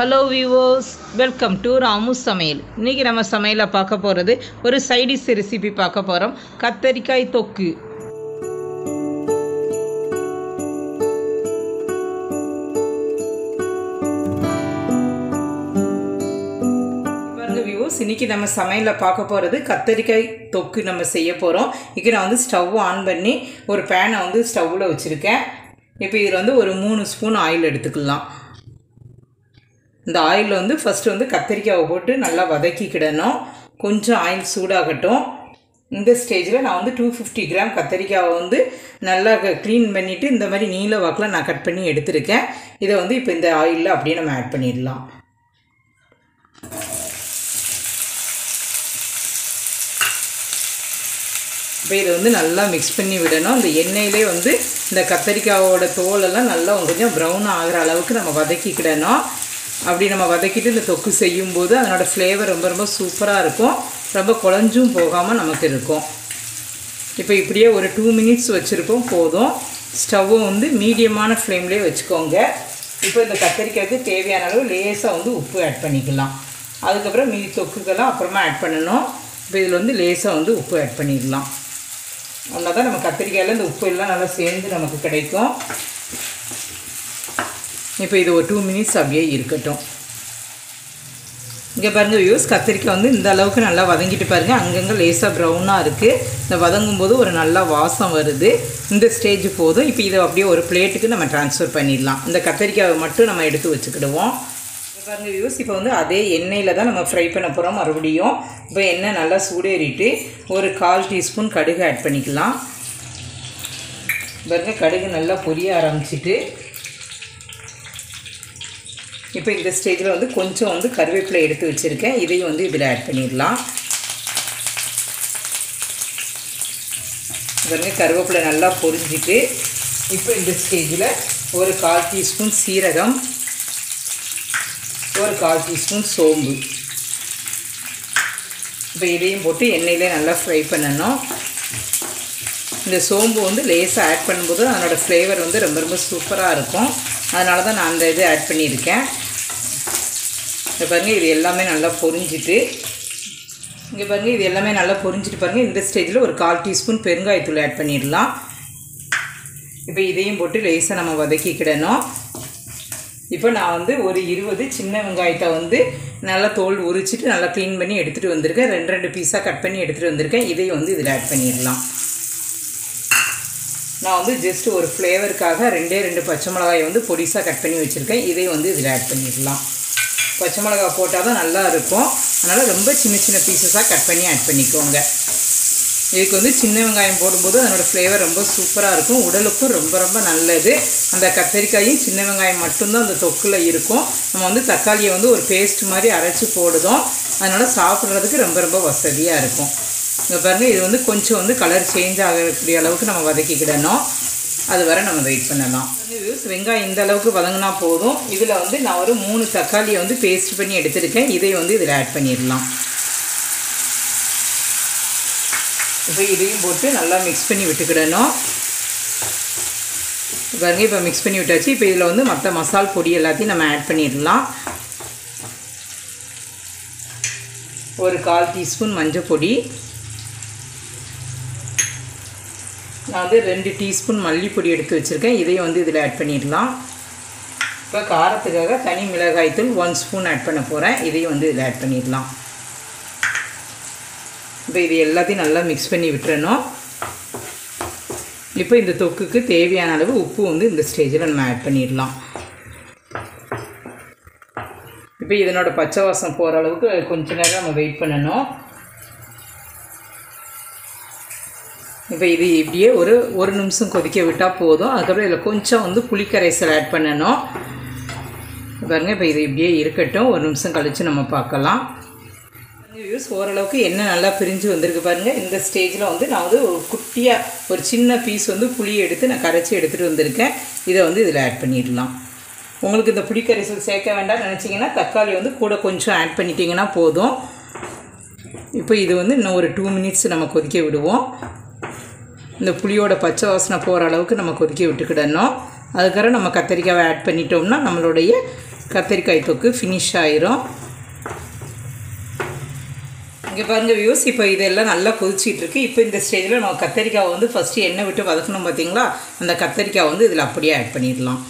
hello viewers welcome to Ramu Samayal இன்றைக்கி நம்ம சமையலில் பார்க்க போகிறது ஒரு சைடிஷ் ரெசிபி பார்க்க போகிறோம் கத்தரிக்காய் தொக்கு பாருங்க வியூவர்ஸ் இன்றைக்கி நம்ம சமையலில் பார்க்க போகிறது கத்தரிக்காய் தொக்கு நம்ம செய்ய போகிறோம் இங்கே நான் வந்து ஸ்டவ் ஆன் பண்ணி ஒரு பேனை வந்து ஸ்டவ்வில் வச்சுருக்கேன் இப்போ இதில் வந்து ஒரு மூணு ஸ்பூன் ஆயில் எடுத்துக்கலாம் இந்த ஆயிலில் வந்து ஃபஸ்ட்டு வந்து கத்திரிக்காவை போட்டு நல்லா வதக்கிக்கிடணும் கொஞ்சம் ஆயில் சூடாகட்டும் இந்த ஸ்டேஜில் நான் வந்து டூ ஃபிஃப்டி கிராம் கத்திரிக்காவை வந்து நல்லா க்ளீன் பண்ணிவிட்டு இந்த மாதிரி நீல வாக்கில் நான் கட் பண்ணி எடுத்திருக்கேன் இதை வந்து இப்போ இந்த ஆயிலில் அப்படியே நம்ம ஆட் பண்ணிடலாம் இப்போ இதை வந்து நல்லா மிக்ஸ் பண்ணி விடணும் இந்த எண்ணெயிலே வந்து இந்த கத்தரிக்காவோட தோலெல்லாம் நல்லா கொஞ்சம் ப்ரௌன் ஆகிற அளவுக்கு நம்ம வதக்கிக்கிடணும் அப்படி நம்ம வதக்கிட்டு இந்த தொக்கு செய்யும்போது அதனோட ஃப்ளேவர் ரொம்ப ரொம்ப சூப்பராக இருக்கும் ரொம்ப குழஞ்சும் போகாமல் நமக்கு இருக்கும் இப்போ இப்படியே ஒரு டூ மினிட்ஸ் வச்சுருப்போம் போதும் ஸ்டவ்வும் வந்து மீடியமான ஃப்ளேம்லேயே வச்சுக்கோங்க இப்போ இந்த கத்தரிக்காய்க்கு தேவையான அளவு லேசாக வந்து உப்பு ஆட் பண்ணிக்கலாம் அதுக்கப்புறம் மீதி தொக்குக்கெல்லாம் அப்புறமா ஆட் பண்ணணும் இப்போ இதில் வந்து லேசாக வந்து உப்பு ஆட் பண்ணிடலாம் அப்படின்னா தான் நம்ம கத்திரிக்காயில் இந்த உப்பு எல்லாம் நல்லா சேர்ந்து நமக்கு கிடைக்கும் இப்போ இது ஒரு டூ மினிட்ஸ் அப்படியே இருக்கட்டும் இங்கே பாருங்கள் வியூஸ் கத்திரிக்காய் வந்து இந்த அளவுக்கு நல்லா வதங்கிட்டு பாருங்கள் அங்கங்கே லேசாக ப்ரௌனாக இருக்குது இந்த வதங்கும் போது ஒரு நல்ல வாசம் வருது இந்த ஸ்டேஜ் போதும் இப்போ இதை அப்படியே ஒரு பிளேட்டுக்கு நம்ம ட்ரான்ஸ்ஃபர் பண்ணிடலாம் இந்த கத்திரிக்காயை மட்டும் நம்ம எடுத்து வச்சுக்கிடுவோம் பாருங்க வியூஸ் இப்போ வந்து அதே எண்ணெயில் தான் நம்ம ஃப்ரை பண்ண போகிறோம் மறுபடியும் இப்போ எண்ணெய் நல்லா சூடேறிட்டு ஒரு கால் டீஸ்பூன் கடுகு ஆட் பண்ணிக்கலாம் பாருங்க கடுகு நல்லா பொரிய ஆரம்பிச்சிட்டு இப்போ இந்த ஸ்டேஜில் வந்து கொஞ்சம் வந்து கருவேப்பிலை எடுத்து வச்சுருக்கேன் இதையும் வந்து இதில் ஆட் பண்ணிடலாம் பாருங்க கருவேப்பிலை நல்லா பொரிஞ்சிட்டு இப்போ இந்த ஸ்டேஜில் ஒரு கால் டீஸ்பூன் சீரகம் ஒரு கால் டீஸ்பூன் சோம்பு இப்போ இதையும் போட்டு எண்ணெயிலே நல்லா ஃப்ரை பண்ணணும் இந்த சோம்பு வந்து லேசாக ஆட் பண்ணும்போது அதனோட ஃப்ளேவர் வந்து ரொம்ப ரொம்ப சூப்பராக இருக்கும் அதனால தான் நான் அந்த இது ஆட் பண்ணியிருக்கேன் இப்போ பாருங்கள் இது எல்லாமே நல்லா பொரிஞ்சிட்டு இங்கே பாருங்கள் இது எல்லாமே நல்லா பொரிஞ்சிட்டு பாருங்கள் இந்த ஸ்டேஜில் ஒரு கால் டீஸ்பூன் பெருங்காயத்தூள் ஆட் பண்ணிடலாம் இப்போ இதையும் போட்டு லேசாக நம்ம வதக்கிக்கிடணும் இப்போ நான் வந்து ஒரு இருபது சின்ன வெங்காயத்தை வந்து நல்லா தோல் உரிச்சிட்டு நல்லா க்ளீன் பண்ணி எடுத்துகிட்டு வந்திருக்கேன் ரெண்டு ரெண்டு பீஸாக கட் பண்ணி எடுத்துகிட்டு வந்திருக்கேன் இதையும் வந்து இதில் ஆட் பண்ணிடலாம் நான் வந்து ஜஸ்ட் ஒரு ஃப்ளேவருக்காக ரெண்டே ரெண்டு பச்சை மிளகாயை வந்து பொடிசாக கட் பண்ணி வச்சுருக்கேன் இதையும் வந்து இதில் ஆட் பண்ணிடலாம் பச்சை மிளகா போட்டால் தான் நல்லா இருக்கும் அதனால் ரொம்ப சின்ன சின்ன பீசஸாக கட் பண்ணி ஆட் பண்ணிக்கோங்க இதுக்கு வந்து சின்ன வெங்காயம் போடும்போது அதனோடய ஃப்ளேவர் ரொம்ப சூப்பராக இருக்கும் உடலுக்கும் ரொம்ப ரொம்ப நல்லது அந்த கத்தரிக்காயும் சின்ன வெங்காயம் மட்டும்தான் அந்த தொக்கில் இருக்கும் நம்ம வந்து தக்காளியை வந்து ஒரு பேஸ்ட் மாதிரி அரைச்சி போடுதோம் அதனால் சாப்பிட்றதுக்கு ரொம்ப ரொம்ப வசதியாக இருக்கும் இங்கே பாருங்கள் இது வந்து கொஞ்சம் வந்து கலர் சேஞ்ச் ஆகக்கூடிய அளவுக்கு நம்ம வதக்கிக்கிடணும் அது வரை நம்ம வெயிட் பண்ணலாம் வெங்காயம் இந்த அளவுக்கு வதங்கினா போதும் இதில் வந்து நான் ஒரு மூணு தக்காளியை வந்து பேஸ்ட் பண்ணி எடுத்திருக்கேன் இதை வந்து இதில் ஆட் பண்ணிடலாம் இப்போ இதையும் போட்டு நல்லா மிக்ஸ் பண்ணி விட்டுக்கிடணும் பாருங்க இப்போ மிக்ஸ் பண்ணி விட்டாச்சு இப்போ இதில் வந்து மற்ற மசால் பொடி எல்லாத்தையும் நம்ம ஆட் பண்ணிடலாம் ஒரு கால் டீஸ்பூன் மஞ்சள் பொடி நான் வந்து ரெண்டு டீஸ்பூன் மல்லிப்பொடி எடுத்து வச்சுருக்கேன் இதையும் வந்து இதில் ஆட் பண்ணிடலாம் இப்போ காரத்துக்காக தனி மிளகாய்த்தூள் ஒன் ஸ்பூன் ஆட் பண்ண போகிறேன் இதையும் வந்து இதில் ஆட் பண்ணிடலாம் இப்போ இது எல்லாத்தையும் நல்லா மிக்ஸ் பண்ணி விட்டுறணும் இப்போ இந்த தொக்குக்கு தேவையான அளவு உப்பு வந்து இந்த ஸ்டேஜில் நம்ம ஆட் பண்ணிடலாம் இப்போ இதனோட பச்சை வாசம் போகிற அளவுக்கு கொஞ்ச நேரம் நம்ம வெயிட் பண்ணணும் இப்போ இது இப்படியே ஒரு ஒரு நிமிஷம் கொதிக்க விட்டால் போதும் அதுக்கப்புறம் இதில் கொஞ்சம் வந்து புளிக்கரைசல் ஆட் பண்ணணும் பாருங்கள் இப்போ இது இப்படியே இருக்கட்டும் ஒரு நிமிஷம் கழித்து நம்ம பார்க்கலாம் வியூஸ் ஓரளவுக்கு எண்ணெய் நல்லா பிரிஞ்சு வந்திருக்கு பாருங்கள் இந்த ஸ்டேஜில் வந்து நான் வந்து ஒரு குட்டியாக ஒரு சின்ன பீஸ் வந்து புளி எடுத்து நான் கரைச்சி எடுத்துகிட்டு வந்திருக்கேன் இதை வந்து இதில் ஆட் பண்ணிடலாம் உங்களுக்கு இந்த புளி கரைசல் சேர்க்க வேண்டாம்னு நினச்சிங்கன்னா தக்காளி வந்து கூட கொஞ்சம் ஆட் பண்ணிட்டீங்கன்னா போதும் இப்போ இது வந்து இன்னும் ஒரு டூ மினிட்ஸ் நம்ம கொதிக்க விடுவோம் இந்த புளியோட பச்சை வாசனை போகிற அளவுக்கு நம்ம கொதிக்க விட்டுக்கிடணும் அதுக்கப்புறம் நம்ம கத்திரிக்காவை ஆட் பண்ணிட்டோம்னா நம்மளுடைய கத்திரிக்காய் தொக்கு ஃபினிஷ் ஆயிரும் இங்கே பாருங்கள் வியூஸ் இப்போ இதெல்லாம் நல்லா கொதிச்சிட்டு இருக்கு இப்போ இந்த ஸ்டேஜில் நம்ம கத்தரிக்காவை வந்து ஃபஸ்ட்டு எண்ணெய் விட்டு வதக்கணும் பார்த்தீங்களா அந்த கத்தரிக்காய் வந்து இதில் அப்படியே ஆட் பண்ணிடலாம்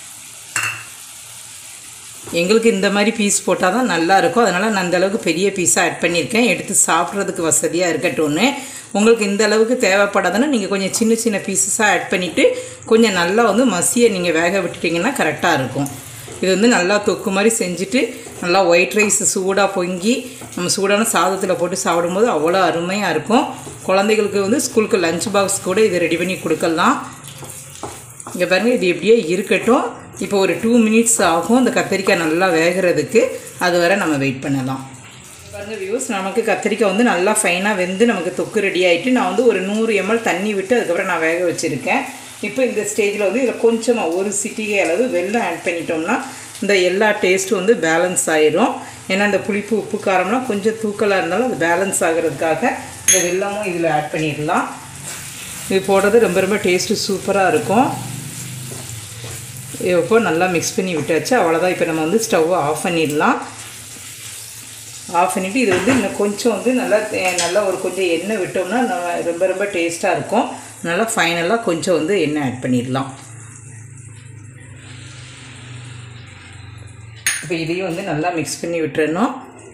எங்களுக்கு இந்த மாதிரி பீஸ் போட்டால் தான் நல்லா இருக்கும் அதனால் நான் அந்த அளவுக்கு பெரிய பீஸாக ஆட் பண்ணியிருக்கேன் எடுத்து சாப்பிட்றதுக்கு வசதியாக இருக்கட்டும்னு உங்களுக்கு இந்த அளவுக்கு தேவைப்படாதுன்னா நீங்கள் கொஞ்சம் சின்ன சின்ன பீசஸாக ஆட் பண்ணிவிட்டு கொஞ்சம் நல்லா வந்து மசியை நீங்கள் வேக விட்டுட்டிங்கன்னா கரெக்டாக இருக்கும் இது வந்து நல்லா தொக்கு மாதிரி செஞ்சுட்டு நல்லா ஒயிட் ரைஸ் சூடாக பொங்கி நம்ம சூடான சாதத்தில் போட்டு சாப்பிடும்போது அவ்வளோ அருமையாக இருக்கும் குழந்தைகளுக்கு வந்து ஸ்கூலுக்கு லஞ்ச் பாக்ஸ் கூட இது ரெடி பண்ணி கொடுக்கலாம் இங்கே பாருங்கள் இது எப்படியே இருக்கட்டும் இப்போ ஒரு டூ மினிட்ஸ் ஆகும் இந்த கத்திரிக்காய் நல்லா வேகிறதுக்கு அது வரை நம்ம வெயிட் பண்ணலாம் பாருங்கள் வியூஸ் நமக்கு கத்திரிக்காய் வந்து நல்லா ஃபைனாக வெந்து நமக்கு தொக்கு ரெடி ஆகிட்டு நான் வந்து ஒரு நூறு எம்எல் தண்ணி விட்டு அதுக்கப்புறம் நான் வேக வச்சுருக்கேன் இப்போ இந்த ஸ்டேஜில் வந்து இதில் கொஞ்சமாக ஒரு சிட்டிகை அளவு வெல்லம் ஆட் பண்ணிட்டோம்னா இந்த எல்லா டேஸ்ட்டும் வந்து பேலன்ஸ் ஆயிரும் ஏன்னா இந்த புளிப்பு உப்பு காரம்லாம் கொஞ்சம் தூக்கலாக இருந்தாலும் அது பேலன்ஸ் ஆகிறதுக்காக இந்த வெல்லமும் இதில் ஆட் பண்ணிடலாம் இது போடுறது ரொம்ப ரொம்ப டேஸ்ட்டு சூப்பராக இருக்கும் இப்போ நல்லா மிக்ஸ் பண்ணி விட்டாச்சு அவ்வளோதான் இப்போ நம்ம வந்து ஸ்டவ்வை ஆஃப் பண்ணிடலாம் ஆஃப் பண்ணிவிட்டு இது வந்து இன்னும் கொஞ்சம் வந்து நல்லா தே- நல்லா ஒரு கொஞ்சம் எண்ணெய் விட்டோம்னா நம்ம ரொம்ப ரொம்ப டேஸ்ட்டாக இருக்கும் நல்லா ஃபைனலாக கொஞ்சம் வந்து எண்ணெய் ஆட் பண்ணிடலாம் இப்போ இதையும் வந்து நல்லா மிக்ஸ் பண்ணி விட்டுறணும்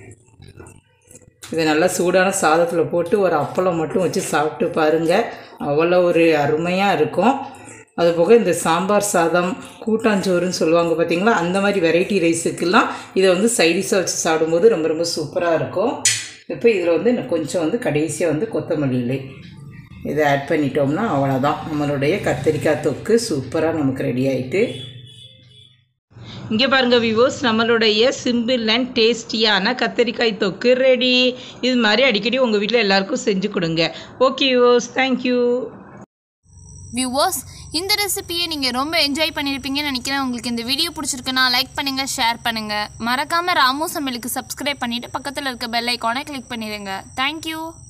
இது நல்லா சூடான சாதத்தில் போட்டு ஒரு அப்பளம் மட்டும் வச்சு சாப்பிட்டு பாருங்கள் அவ்வளோ ஒரு அருமையாக இருக்கும் அது போக இந்த சாம்பார் சாதம் கூட்டாஞ்சோறுன்னு சொல்லுவாங்க பார்த்தீங்களா அந்த மாதிரி வெரைட்டி ரைஸுக்கெல்லாம் இதை வந்து சைடிஷாக வச்சு சாப்பிடும்போது ரொம்ப ரொம்ப சூப்பராக இருக்கும் இப்போ இதில் வந்து இன்னும் கொஞ்சம் வந்து கடைசியாக வந்து கொத்தமல்லி இதை ஆட் பண்ணிட்டோம்னா அவ்வளோதான் நம்மளுடைய கத்திரிக்காய் தொக்கு சூப்பராக நமக்கு ரெடி ஆயிட்டு இங்கே பாருங்க விவோஸ் நம்மளுடைய சிம்பிள் அண்ட் டேஸ்டியான கத்தரிக்காய் தொக்கு ரெடி இது மாதிரி அடிக்கடி உங்கள் வீட்டில் எல்லாருக்கும் செஞ்சு கொடுங்க ஓகே விவோஸ் தேங்க்யூ வியூவர்ஸ் இந்த ரெசிபியை நீங்கள் ரொம்ப என்ஜாய் பண்ணியிருப்பீங்கன்னு நினைக்கிறேன் உங்களுக்கு இந்த வீடியோ பிடிச்சிருக்குன்னா லைக் பண்ணுங்கள் ஷேர் பண்ணுங்கள் மறக்காமல் ராமு சமையலுக்கு சப்ஸ்கிரைப் பண்ணிவிட்டு பக்கத்தில் இருக்க பெல் ஐக்கானை கிளிக் பண்ணிடுங்க தேங்க்யூ